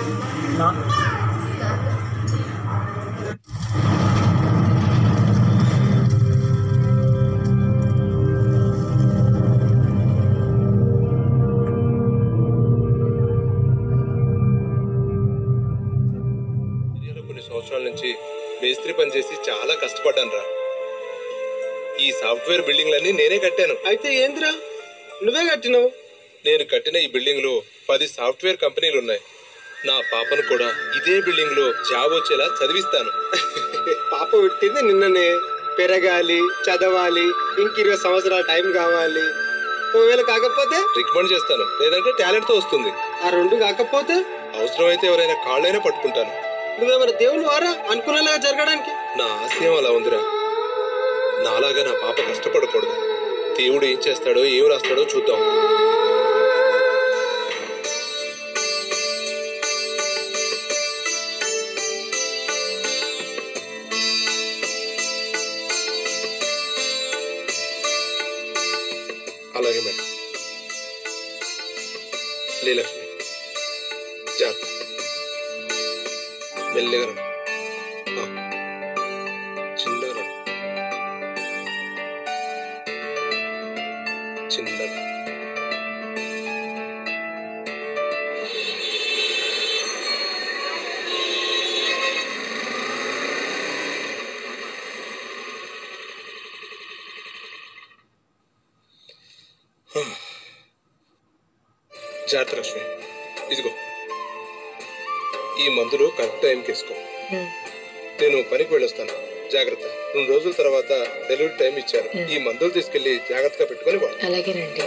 నా ఇండియాలో కొన్ని సంవత్సరాల నుంచి మేస్త్రి పని చేసి చాలా కష్టపడ్డాను రా ఈ సాఫ్ట్వేర్ బిల్డింగ్లన్నీ నేనే కట్టాను అయితే ఏందిరా నువ్వే కట్టినావు నేను కట్టిన ఈ బిల్డింగ్ లో పది సాఫ్ట్వేర్ కంపెనీలు ఉన్నాయి నా పాపను కూడా ఇదే బిల్డింగ్ లో జాబ్ వచ్చేలా చదివిస్తాను పాప పుట్టింది నిన్ననే పెరగాలి చదవాలి ఇంక ఇరవై సంవత్సరాల టైం కావాలి ఒకవేళ కాకపోతే రికమెండ్ చేస్తాను లేదంటే టాలెంట్ తో వస్తుంది ఆ రెండు కాకపోతే అవసరమైతే ఎవరైనా కాళ్ళైనా పట్టుకుంటాను నువ్వేమైనా దేవుని వారా అనుకునేలాగా జరగడానికి నా ఆశయం అలా ఉందిరా నాలాగా నా పాప కష్టపడకూడదు దేవుడు ఏం చేస్తాడో ఏం రాస్తాడో చూద్దాం అలాగే మేడం లీలక్ష్మి జాగ్రత్త మెల్లగా రండి. ఆ. చిన్నగా చిన్నగా జాగ్రత్త లక్ష్మి ఇదిగో ఈ మందులు కరెక్ట్ టైంకి వేసుకో నేను పనికి వెళ్ళొస్తాను జాగ్రత్త రెండు రోజుల తర్వాత డెలివరీ టైం ఇచ్చారు ఈ మందులు తీసుకెళ్లి జాగ్రత్తగా పెట్టుకొని వాడు అలాగేనండి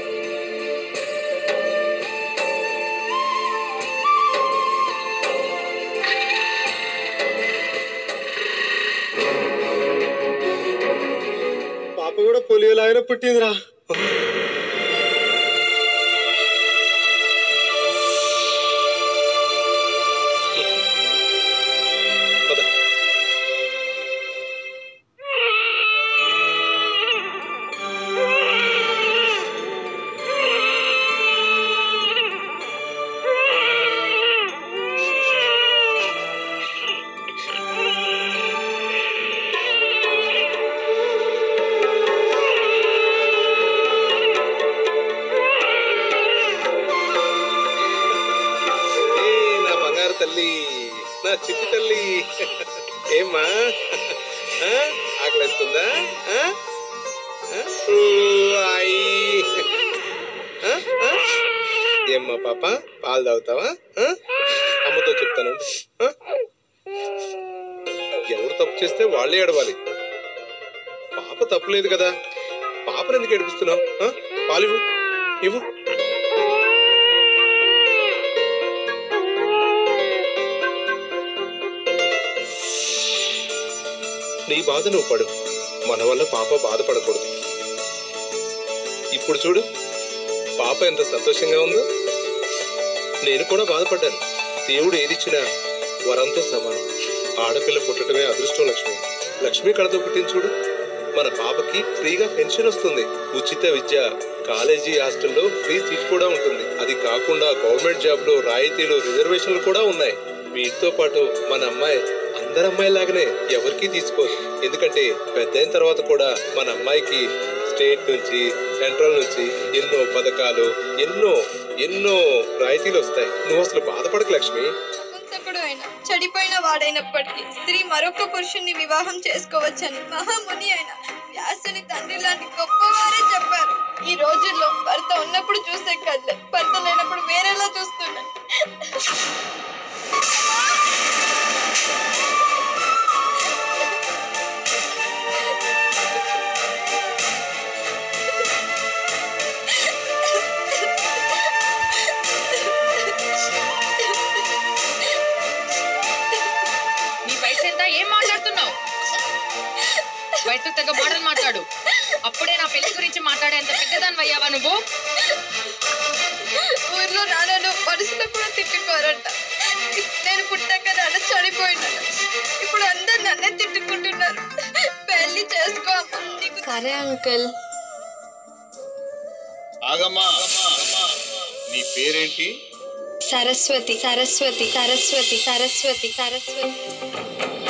పాప కూడా పోలియోలాగానే పుట్టిందిరా పద. ఏ నా బంగారు తల్లి నా చిట్టి తల్లి ఏమ్మా ఆ? ఆకలేస్తుందా ఆ? ఆ? ఊ, ఆయి. ఆ? ఆ? ఏమ్మా పాప పాలు తాగుతావా ఆ? అమ్మతో చెప్తానండి ఆ? ఎవరు తప్పు చేస్తే వాళ్ళే ఏడవాలి పాప తప్పులేదు కదా పాపను ఎందుకు ఏడిపిస్తున్నావు ఆ? పాలు ఇవ్వు ఇవ్వు నీ బాధ నువ్వు పడు మన వల్ల పాప బాధపడకూడదు ఇప్పుడు చూడు పాప ఎంత సంతోషంగా ఉందో నేను కూడా బాధపడ్డాను దేవుడు ఏదిచ్చినా వరంతో సమానం ఆడపిల్ల పుట్టడమే అదృష్టం లక్ష్మి లక్ష్మి కడతో పుట్టింది చూడు మన పాపకి ఫ్రీగా పెన్షన్ వస్తుంది ఉచిత విద్య కాలేజీ హాస్టల్లో ఫ్రీ సీట్ కూడా ఉంటుంది అది కాకుండా గవర్నమెంట్ జాబ్ లో రాయితీలు రిజర్వేషన్లు కూడా ఉన్నాయి వీటితో పాటు మన అమ్మాయి అందరి అమ్మాయిలాగానే ఎవరికీ తీసుకోదు ఎందుకంటే పెద్దయిన తర్వాత కూడా మన అమ్మాయికి స్టేట్ నుంచి సెంట్రల్ నుంచి ఎన్నో పథకాలు ఎన్నో ఎన్నో రాయితీలు వస్తాయి నువ్వు అసలు బాధపడకు లక్ష్మి నపుంసకుడు అయిన చెడిపోయిన వాడైనప్పటికీ స్త్రీ మరొక పురుషుణ్ణి వివాహం చేసుకోవచ్చని మహాముని అయిన వ్యాసుని తండ్రి లాంటి గొప్పవారే చెప్పారు ఈ రోజుల్లో భర్త ఉన్నప్పుడు చూసే కళ్ళే భర్త లేనప్పుడు వేరేలా చూస్తున్నాను నీ వయసు ఎంత ఏం మాట్లాడుతున్నావు వయసు తగ్గ మాటలు మాట్లాడు అప్పుడే నా పెళ్లి గురించి మాట్లాడేంత పెద్దదాని అయ్యావా నువ్వు ఊర్లో నాన్నను మనసులో కూడా తిట్టుకోరంట నేను పుట్టాక నాన్న చనిపోయినాను ఇప్పుడు అందరు నన్నే తిట్టుకుంటున్నారు పెళ్లి చేసుకో అమ్మ. నీకు సరే అంకుల్ ఆగమ్మా నీ పేరేంటి సరస్వతి సరస్వతి సరస్వతి సరస్వతి సరస్వతి